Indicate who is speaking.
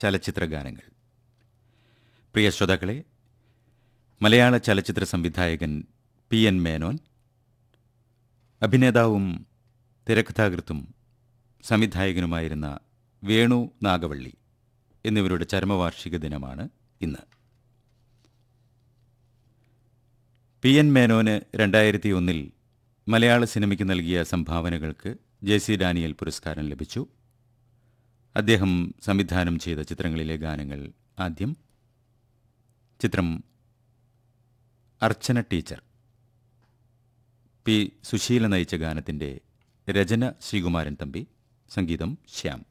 Speaker 1: ചലച്ചിത്ര ഗാനങ്ങൾ പ്രിയ ശ്രോതാക്കളെ മലയാള ചലച്ചിത്ര സംവിധായകൻ പി എൻ മേനോൻ അഭിനേതാവും തിരക്കഥാകൃത്തും സംവിധായകനുമായിരുന്ന വേണു നാഗവള്ളി എന്നിവരുടെ ചരമവാർഷിക ദിനമാണ് ഇന്ന് പി എൻ മേനോന് രണ്ടായിരത്തി ഒന്നിൽ മലയാള സിനിമയ്ക്ക് നൽകിയ സംഭാവനകൾക്ക് ജെ സി ഡാനിയൽ പുരസ്കാരം ലഭിച്ചു അദ്ദേഹം സംവിധാനം ചെയ്ത ചിത്രങ്ങളിലെ ഗാനങ്ങൾ ആദ്യം ചിത്രം അർച്ചന ടീച്ചർ പി സുശീല നയിച്ച ഗാനത്തിൻ്റെ രചന ശ്രീകുമാരൻ തമ്പി സംഗീതം ശ്യാം